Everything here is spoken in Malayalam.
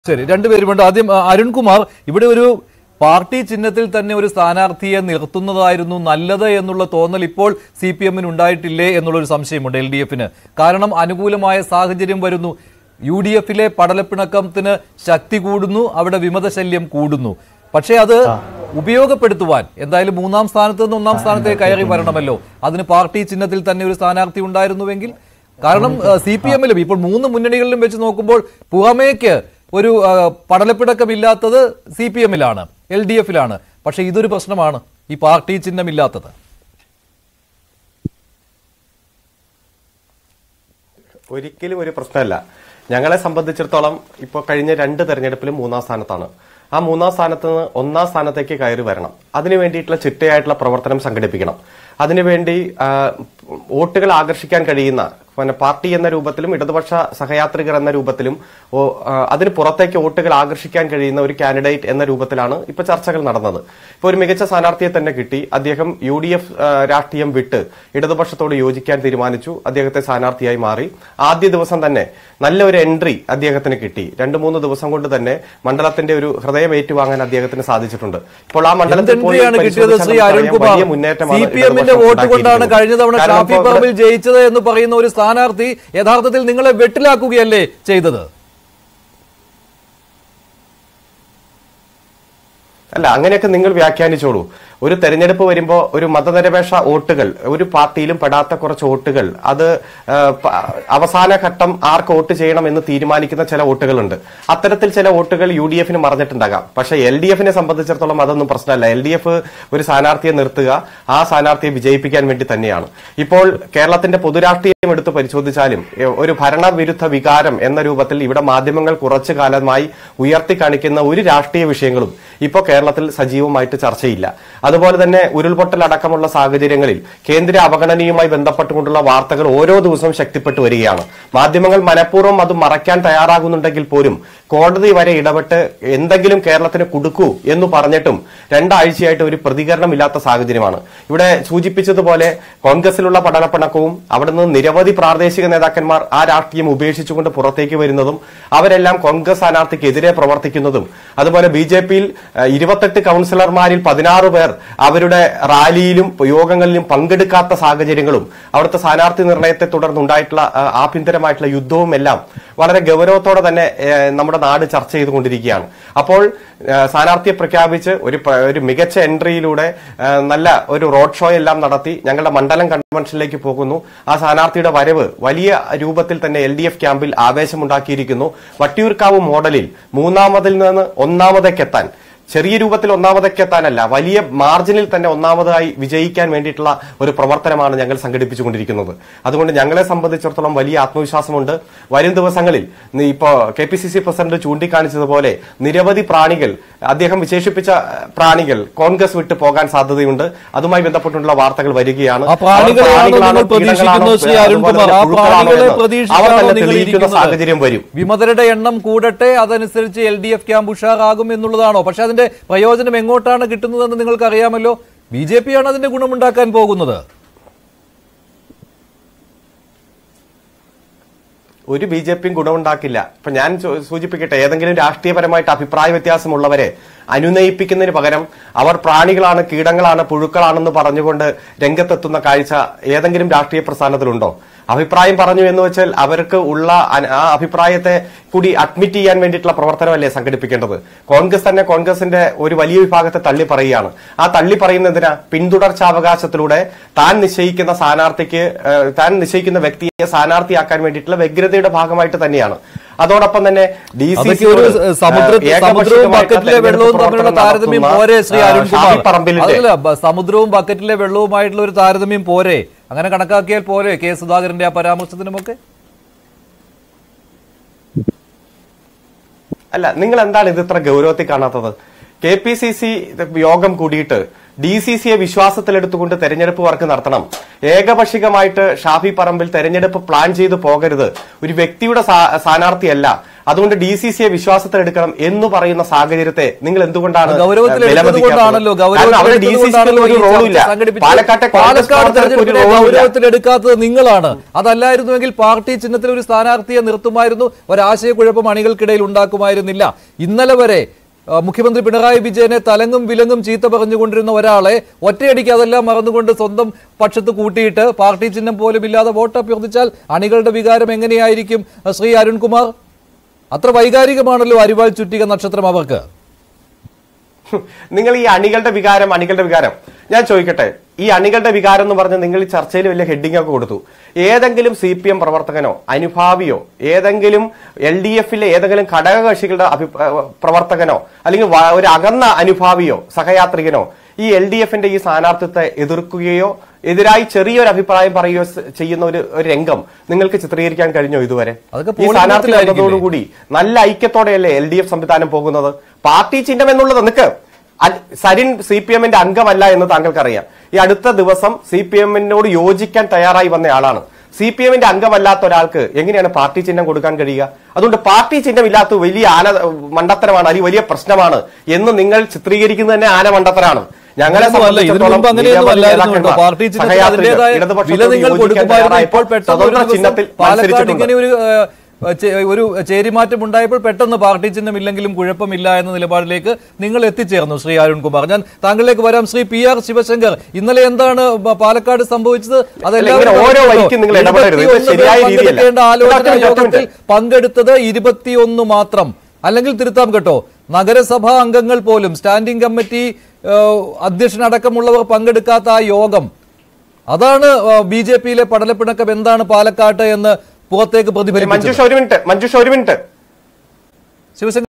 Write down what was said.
ശരി രണ്ടുപേരുമുണ്ട് ആദ്യം ആ, അരുൺകുമാർ ഇവിടെ ഒരു പാർട്ടി ചിഹ്നത്തിൽ തന്നെ ഒരു സ്ഥാനാർത്ഥിയെ നിർത്തുന്നതായിരുന്നു നല്ലത് എന്നുള്ള തോന്നൽ ഇപ്പോൾ സി പി എമ്മിന് ഉണ്ടായിട്ടില്ലേ എന്നുള്ളൊരു സംശയമുണ്ട് എൽ ഡി എഫിന് കാരണം അനുകൂലമായ സാഹചര്യം വരുന്നു യു ഡി എഫിലെ പടലപ്പിണക്കത്തിന് ശക്തി കൂടുന്നു അവിടെ വിമതശല്യം കൂടുന്നു പക്ഷേ അത് ഉപയോഗപ്പെടുത്തുവാൻ എന്തായാലും മൂന്നാം സ്ഥാനത്ത് നിന്ന് ഒന്നാം സ്ഥാനത്തേക്ക് കയറി വരണമല്ലോ അതിന് പാർട്ടി ചിഹ്നത്തിൽ തന്നെ ഒരു സ്ഥാനാർത്ഥി ഉണ്ടായിരുന്നുവെങ്കിൽ കാരണം സി പി എമ്മിലും ഇപ്പോൾ മൂന്ന് മുന്നണികളിലും വെച്ച് നോക്കുമ്പോൾ പുറമേക്ക് ഒരു ആ, പടലപ്പിടക്കമില്ലാത്തത് സി പി എമ്മിലാണ് എൽ ഡി എഫിലാണ് പക്ഷെ ഇതൊരു പ്രശ്നമാണ് ഈ പാർട്ടി ചിഹ്നമില്ലാത്തത് ഒരിക്കലും ഒരു പ്രശ്നമല്ല ഞങ്ങളെ സംബന്ധിച്ചിടത്തോളം ഇപ്പോൾ കഴിഞ്ഞ രണ്ട് തെരഞ്ഞെടുപ്പിലും മൂന്നാം സ്ഥാനത്താണ് ആ മൂന്നാം സ്ഥാനത്ത് നിന്ന് ഒന്നാം സ്ഥാനത്തേക്ക് കയറി വരണം അതിനു വേണ്ടിയിട്ടുള്ള ചിട്ടയായിട്ടുള്ള പ്രവർത്തനം സംഘടിപ്പിക്കണം അതിനുവേണ്ടി ആ, വോട്ടുകൾ ആകർഷിക്കാൻ കഴിയുന്ന പിന്നെ പാർട്ടി എന്ന രൂപത്തിലും ഇടതുപക്ഷ സഹയാത്രികർ എന്ന രൂപത്തിലും ഓ, ആ, അതിന് പുറത്തേക്ക് വോട്ടുകൾ ആകർഷിക്കാൻ കഴിയുന്ന ഒരു കാൻഡിഡേറ്റ് എന്ന രൂപത്തിലാണ് ഇപ്പൊ ചർച്ചകൾ നടന്നത് ഇപ്പൊ ഒരു മികച്ച സ്ഥാനാർത്ഥിയെ തന്നെ കിട്ടി അദ്ദേഹം യു ഡി എഫ് രാഷ്ട്രീയം വിട്ട് ഇടതുപക്ഷത്തോട് യോജിക്കാൻ തീരുമാനിച്ചു അദ്ദേഹത്തെ സ്ഥാനാർത്ഥിയായി മാറി ആദ്യ ദിവസം തന്നെ നല്ല ഒരു എൻട്രി അദ്ദേഹത്തിന് കിട്ടി രണ്ടു മൂന്ന് ദിവസം കൊണ്ട് തന്നെ മണ്ഡലത്തിന്റെ ഒരു ഹൃദയം ഏറ്റുവാങ്ങാൻ അദ്ദേഹത്തിന് സാധിച്ചിട്ടുണ്ട് ഇപ്പോൾ ആ മണ്ഡലത്തിൽ പോയി എന്തെന്തിയാണ് കിട്ടിയത് ശ്രീ പരിശോധിച്ചാൽ അരുൺകുമാർ വലിയ മുന്നേറ്റമാണ് സി പി എമ്മിന്റെ ഇടതുപക്ഷം വോട്ട് കൊണ്ടാണ് ഉണ്ടാക്കിയിരിക്കുന്നത്. കഴിഞ്ഞ തവണ കാരണം ഷാഫി ഇപ്പോൾ പറമ്പിൽ ജയിച്ചത് എന്ന് പറയുന്ന ഒരു സ്ഥാനാർത്ഥി യഥാർത്ഥത്തിൽ നിങ്ങളെ വെട്ടിലാക്കുകയല്ലേ ചെയ്തത് അല്ല അങ്ങനെയൊക്കെ നിങ്ങൾ വ്യാഖ്യാനിച്ചോളൂ ഒരു തെരഞ്ഞെടുപ്പ് വരുമ്പോൾ ഒരു മതനിരപേക്ഷ വോട്ടുകൾ ഒരു പാർട്ടിയിലും പെടാത്ത കുറച്ച് വോട്ടുകൾ അത് ആ, പ- അവസാന ഘട്ടം ആർക്ക് വോട്ട് ചെയ്യണം എന്ന് തീരുമാനിക്കുന്ന ചില വോട്ടുകളുണ്ട് അത്തരത്തിൽ ചില വോട്ടുകൾ യു ഡി എഫിന് മറഞ്ഞിട്ടുണ്ടാകാം പക്ഷേ എൽ ഡി എഫിനെ സംബന്ധിച്ചിടത്തോളം അതൊന്നും പ്രശ്നമല്ല എൽ ഡി എഫ് ഒരു സ്ഥാനാർത്ഥിയെ നിർത്തുക ആ സ്ഥാനാർത്ഥിയെ വിജയിപ്പിക്കാൻ വേണ്ടി തന്നെയാണ് ഇപ്പോൾ കേരളത്തിന്റെ പൊതുരാഷ്ട്രീയം എടുത്ത് പരിശോധിച്ചാലും എ, ഒരു ഭരണവിരുദ്ധ വികാരം എന്ന രൂപത്തിൽ ഇവിടെ മാധ്യമങ്ങൾ കുറച്ചു കാലമായി ഉയർത്തി കാണിക്കുന്ന ഒരു രാഷ്ട്രീയ വിഷയങ്ങളും ഇപ്പോൾ കേരളത്തിൽ സജീവമായിട്ട് ചർച്ചയില്ല അതുപോലെ തന്നെ ഉരുൾപൊട്ടൽ അടക്കമുള്ള സാഹചര്യങ്ങളിൽ കേന്ദ്ര അവഗണനയുമായി ബന്ധപ്പെട്ടുകൊണ്ടുള്ള വാർത്തകൾ ഓരോ ദിവസവും ശക്തിപ്പെട്ടു വരികയാണ് മാധ്യമങ്ങൾ മനഃപൂർവ്വം അത് മറയ്ക്കാൻ തയ്യാറാകുന്നുണ്ടെങ്കിൽ പോലും കോടതി വരെ ഇടപെട്ട് എന്തെങ്കിലും കേരളത്തിന് കൊടുക്കൂ എന്ന് പറഞ്ഞിട്ടും രണ്ടാഴ്ചയായിട്ട് ഒരു പ്രതികരണമില്ലാത്ത സാഹചര്യമാണ് ഇവിടെ സൂചിപ്പിച്ചതുപോലെ കോൺഗ്രസിലുള്ള പഠനപ്പിണക്കവും അവിടെ നിന്ന് നിരവധി പ്രാദേശിക നേതാക്കന്മാർ ആ രാഷ്ട്രീയം ഉപേക്ഷിച്ചുകൊണ്ട് പുറത്തേക്ക് വരുന്നതും അവരെല്ലാം കോൺഗ്രസ് സ്ഥാനാർത്ഥിക്കെതിരെ പ്രവർത്തിക്കുന്നതും അതുപോലെ ബി ജെ പിയിൽ ഇരുപത്തെട്ട് കൗൺസിലർമാരിൽ പതിനാറ് പേർ അവരുടെ റാലിയിലും യോഗങ്ങളിലും പങ്കെടുക്കാത്ത സാഹചര്യങ്ങളും അവിടുത്തെ സ്ഥാനാർത്ഥി നിർണയത്തെ തുടർന്നുണ്ടായിട്ടുള്ള ആ, ആഭ്യന്തരമായിട്ടുള്ള യുദ്ധവും എല്ലാം വളരെ ഗൗരവത്തോടെ തന്നെ ഏ, നമ്മുടെ നാട് ചർച്ച ചെയ്തുകൊണ്ടിരിക്കുകയാണ് അപ്പോൾ ഏ, സ്ഥാനാർത്ഥിയെ പ്രഖ്യാപിച്ച് ഒരു പ- ഒരു മികച്ച എൻട്രിയിലൂടെ ഏ, നല്ല ഒരു റോഡ് ഷോ എല്ലാം നടത്തി ഞങ്ങളുടെ മണ്ഡലം കൺവെൻഷനിലേക്ക് പോകുന്നു ആ സ്ഥാനാർത്ഥിയുടെ വരവ് വലിയ രൂപത്തിൽ തന്നെ എൽ ഡി എഫ് ക്യാമ്പിൽ ആവേശമുണ്ടാക്കിയിരിക്കുന്നു വട്ടിയൂർക്കാവ് മോഡലിൽ മൂന്നാമതിൽ നിന്ന് ഒന്നാമതേക്ക് എത്താൻ ചെറിയ രൂപത്തിൽ ഒന്നാമതൊക്കെ എത്താനല്ല വലിയ മാർജിനിൽ തന്നെ ഒന്നാമതായി വിജയിക്കാൻ വേണ്ടിയിട്ടുള്ള ഒരു പ്രവർത്തനമാണ് ഞങ്ങൾ സംഘടിപ്പിച്ചുകൊണ്ടിരിക്കുന്നത് അതുകൊണ്ട് ഞങ്ങളെ സംബന്ധിച്ചിടത്തോളം വലിയ ആത്മവിശ്വാസമുണ്ട് വരും ദിവസങ്ങളിൽ നി- ഇപ്പോ K P C C president ചൂണ്ടിക്കാണിച്ചതുപോലെ നിരവധി പ്രാണികൾ അദ്ദേഹം വിശേഷിപ്പിച്ച ഏഹ്, പ്രാണികൾ കോൺഗ്രസ് വിട്ട് പോകാൻ സാധ്യതയുണ്ട് അതുമായി ബന്ധപ്പെട്ടുള്ള വാർത്തകൾ വരികയാണ് ആ പ്രാണികളെയാണോ അവർ പ്രാണികളാണോ, നിങ്ങൾ പ്രതീക്ഷിക്കുന്നത് ശ്രീ കീടങ്ങളാണോ, അരുൺകുമാർ അതുപോലെ ആ പുഴുക്കളാണോ പ്രാണികളെ എന്ന് അവർ പ്രതീക്ഷിച്ചാണോ തന്നെ നിങ്ങൾ തെളിയിക്കുന്ന സാഹചര്യം വരും ഇരിക്കുന്നത് വിമതരുടെ എണ്ണം കൂടട്ടെ അതനുസരിച്ച് എൽ ഡി എഫ് ക്യാമ്പ് ഉഷാറാകും എന്നുള്ളതാണോ പക്ഷെ അതിന്റെ പ്രയോജനം എങ്ങോട്ടാണ് കിട്ടുന്നതെന്ന് നിങ്ങൾക്ക് അറിയാമല്ലോ ബി ജെ പി ആണ് അതിന്റെ ഗുണമുണ്ടാക്കാൻ പോകുന്നത് ഒരു ബി ജെ പിയും ഗുണമുണ്ടാക്കില്ല ഇപ്പൊ ഞാൻ ചോ- സൂചിപ്പിക്കട്ടെ ഏതെങ്കിലും രാഷ്ട്രീയപരമായിട്ട് അഭിപ്രായ വ്യത്യാസമുള്ളവരെ അനുനയിപ്പിക്കുന്നതിന് പകരം അവർ പ്രാണികളാണ് കീടങ്ങളാണ് പുഴുക്കളാണെന്ന് പറഞ്ഞുകൊണ്ട് രംഗത്തെത്തുന്ന കാഴ്ച ഏതെങ്കിലും രാഷ്ട്രീയ പ്രസ്ഥാനത്തിലുണ്ടോ അഭിപ്രായം പറഞ്ഞു എന്ന് വെച്ചാൽ അവർക്ക് ഉള്ള അന- ആ അഭിപ്രായത്തെ കൂടി അഡ്മിറ്റ് ചെയ്യാൻ വേണ്ടിയിട്ടുള്ള പ്രവർത്തനമല്ലേ സംഘടിപ്പിക്കേണ്ടത് കോൺഗ്രസ് തന്നെ കോൺഗ്രസിന്റെ ഒരു വലിയ വിഭാഗത്തെ തള്ളി പറയുകയാണ് ആ തള്ളി പറയുന്നതിന് പിന്തുടർച്ചാവകാശത്തിലൂടെ താൻ നിശ്ചയിക്കുന്ന സ്ഥാനാർത്ഥിക്ക് ഏഹ്, താൻ നിശ്ചയിക്കുന്ന വ്യക്തിയെ സ്ഥാനാർത്ഥിയാക്കാൻ വേണ്ടിയിട്ടുള്ള വ്യഗ്രതയുടെ ഭാഗമായിട്ട് തന്നെയാണ് അതോടൊപ്പം തന്നെ ഡി സി അതൊക്കെ ഒരു സമുദ്ര സമുദ്രവും ബക്കറ്റിലെ വെള്ളവും തമ്മിലുള്ള താരതമ്യം പോരെ ശ്രീ അരുൺകുമാർ പറമ്പിലിന്റെ അതല്ല ബ- സമുദ്രവും ബക്കറ്റിലെ വെള്ളവുമായിട്ടുള്ള ഒരു താരതമ്യം പോരെ അങ്ങനെ കണക്കാക്കിയാൽ പോരെ കെ സുധാകരന്റെ ആ പരാമർശത്തിനുമൊക്കെ അല്ല നിങ്ങൾ എന്താണ് ഇത് ഇത്ര ഗൗരവത്തിൽ കാണാത്തത് കെ പി സി സി യോഗം കൂടിയിട്ട് ഡി സി സിയെ വിശ്വാസത്തിലെടുത്തുകൊണ്ട് തെരഞ്ഞെടുപ്പ് വർക്ക് നടത്തണം ഏകപക്ഷികമായിട്ട് ഷാഫി പറമ്പിൽ തെരഞ്ഞെടുപ്പ് പ്ലാൻ ചെയ്ത് പോകരുത് ഒരു വ്യക്തിയുടെ സ്ഥാ- സ്ഥാനാർത്ഥിയല്ല അതുകൊണ്ട് ഡി സി സിയെ വിശ്വാസത്തിലെടുക്കണം എന്ന് പറയുന്ന സാഹചര്യത്തെ നിങ്ങൾ എന്തുകൊണ്ടാണ് ഗൗരവത്തിൽ വിലമതിക്കാത്തത്? എടുത്തുകൊണ്ടാണല്ലോ കാരണം അവിടെ ഡി സി സിക്ക് ഒരു റോളും ഇല്ല പാലക്കാട്ടെ കോൺഗ്രസ് പാലക്കാട് പ്രവർത്തകർക്ക് ഒരു തെരഞ്ഞെടുപ്പിനെ റോളും ഇല്ല ഗൗരവത്തിൽ എടുക്കാത്തത് നിങ്ങളാണ് അതല്ലായിരുന്നുവെങ്കിൽ പാർട്ടി ചിഹ്നത്തിൽ ഒരു സ്ഥാനാർത്ഥിയെ നിർത്തുമായിരുന്നു ഒരാശയക്കുഴപ്പം അണികൾക്കിടയിൽ ഉണ്ടാക്കുമായിരുന്നില്ല ഇന്നലെ വരെ ആ, മുഖ്യമന്ത്രി പിണറായി വിജയനെ തലങ്ങും വിലങ്ങും ചീത്ത പറഞ്ഞുകൊണ്ടിരുന്ന ഒരാളെ ഒറ്റയടിക്ക് അതെല്ലാം മറന്നുകൊണ്ട് സ്വന്തം പക്ഷത്ത് കൂട്ടിയിട്ട് പാർട്ടി ചിഹ്നം പോലും ഇല്ലാതെ വോട്ട് അഭ്യർത്ഥിച്ചാൽ അണികളുടെ വികാരം എങ്ങനെയായിരിക്കും ആ, ശ്രീ അരുൺകുമാർ അത്ര വൈകാരികമാണല്ലോ അരിവാൾ ചുറ്റിക നക്ഷത്രം അവർക്ക് നിങ്ങൾ ഈ അണികളുടെ വികാരം അണികളുടെ വികാരം ഞാൻ ചോദിക്കട്ടെ ഈ അണികളുടെ വികാരം എന്ന് പറഞ്ഞ് നിങ്ങൾ ഈ ചർച്ചയിൽ വലിയ ഹെഡിങ് ഒക്കെ കൊടുത്തു ഏതെങ്കിലും സി പി എം പ്രവർത്തകനോ അനുഭാവിയോ ഏതെങ്കിലും എൽ ഡി എഫിലെ ഏതെങ്കിലും ഘടകകക്ഷികളുടെ അഭി- ഏഹ് പ്രവർത്തകനോ അല്ലെങ്കിൽ വ- ഒരു അകന്ന അനുഭാവിയോ സഹയാത്രികനോ ഈ എൽ ഡി എഫിന്റെ ഈ സ്ഥാനാർത്ഥിത്വത്തെ എതിർക്കുകയോ എതിരായി ചെറിയൊരു അഭിപ്രായം പറയുകയോ സ് ചെയ്യുന്ന ഒരു ഒരു രംഗം നിങ്ങൾക്ക് ചിത്രീകരിക്കാൻ കഴിഞ്ഞോ ഇതുവരെ അതൊക്കെ ഈ പോളിംഗ് സ്ഥാനാർത്ഥി ബൂത്തിലായിരിക്കില്ലേ? വന്നതോടുകൂടി നല്ല ഐക്യത്തോടെയല്ലേ എൽ ഡി എഫ് സംവിധാനം പോകുന്നത് പാർട്ടി ചിഹ്നം എന്നുള്ളത് നിക്ക് അൽ- സരിൻ സി പി എമ്മിന്റെ അംഗമല്ല എന്ന് താങ്കൾക്കറിയാം ഈ അടുത്ത ദിവസം സി പി എമ്മിനോട് യോജിക്കാൻ തയ്യാറായി വന്ന ആളാണ് സി പി എമ്മിന്റെ അംഗമല്ലാത്ത ഒരാൾക്ക് എങ്ങനെയാണ് പാർട്ടി ചിഹ്നം കൊടുക്കാൻ കഴിയുക അതുകൊണ്ട് പാർട്ടി ചിഹ്നം ഇല്ലാത്ത വലിയ ആന മണ്ടത്തരമാണ് അല്ലെങ്കിൽ വലിയ പ്രശ്നമാണ് എന്ന് നിങ്ങൾ ചിത്രീകരിക്കുന്നത് തന്നെ ആന മണ്ടത്തരാണ് ഞങ്ങളെ അങ്ങനെയൊന്നുമല്ല. ഇതിനു സംബന്ധിച്ചിടത്തോളം മുമ്പ് അങ്ങനെയൊന്നും നിരവധി അല്ലായിരുന്നു കേട്ടോ. നേതാക്കന്മാർ, പാർട്ടി ചിഹ്നത്തിന് സഹയാത്രികർ, അതിന്റേതായ ഇടതുപക്ഷത്തോട് വില നിങ്ങൾ യോജിക്കാൻ കൊടുക്കുമായിരുന്നു തയ്യാറായപ്പോൾ ഇപ്പോൾ പെട്ടെന്ന് ഒരു സ്വതന്ത്ര ദിവസം ചിഹ്നത്തിൽ പാലക്കാട് മത്സരിച്ചിട്ടുണ്ട്. ഇങ്ങനെ ഒരു ഏഹ്, ചെ- ഒരു ചേരിമാറ്റം ഉണ്ടായപ്പോൾ പെട്ടെന്ന് പാർട്ടി ചിഹ്നം ഇല്ലെങ്കിലും കുഴപ്പമില്ല എന്ന നിലപാടിലേക്ക് നിങ്ങൾ എത്തിച്ചേർന്നു ശ്രീ അരുൺകുമാർ ഞാൻ താങ്കളിലേക്ക് വരാം ശ്രീ പി ആർ ശിവശങ്കർ ഇന്നലെ എന്താണ് പ- പാലക്കാട് സംഭവിച്ചത് ഇങ്ങനെ ഓരോ വഴിക്കും നിങ്ങൾ ഇടപെടരുത്. ഇത് ശരിയായ രീതിയല്ല. പങ്കെടുക്കേണ്ട ആലോചന ഒറ്റ മിനിറ്റ്, ഒറ്റ യോഗത്തിൽ മിനിറ്റ്. പങ്കെടുത്തത് ഇരുപത്തിയൊന്ന് മാത്രം അല്ലെങ്കിൽ തിരുത്താം കേട്ടോ നഗരസഭാ അംഗങ്ങൾ പോലും സ്റ്റാൻഡിംഗ് കമ്മിറ്റി ഏഹ്, അധ്യക്ഷനടക്കമുള്ളവർ പങ്കെടുക്കാത്ത ആ യോഗം അതാണ് ബി ജെ പിയിലെ പടലപ്പിണക്കം എന്താണ് പാലക്കാട്ട് എന്ന് പുറത്തേക്ക് പ്രതിഫലിപ്പിച്ചത് മഞ്ജുഷ ഒരു മിനിറ്റ് മഞ്ജുഷ ഒരു മിനിറ്റ് ശിവശങ്കർ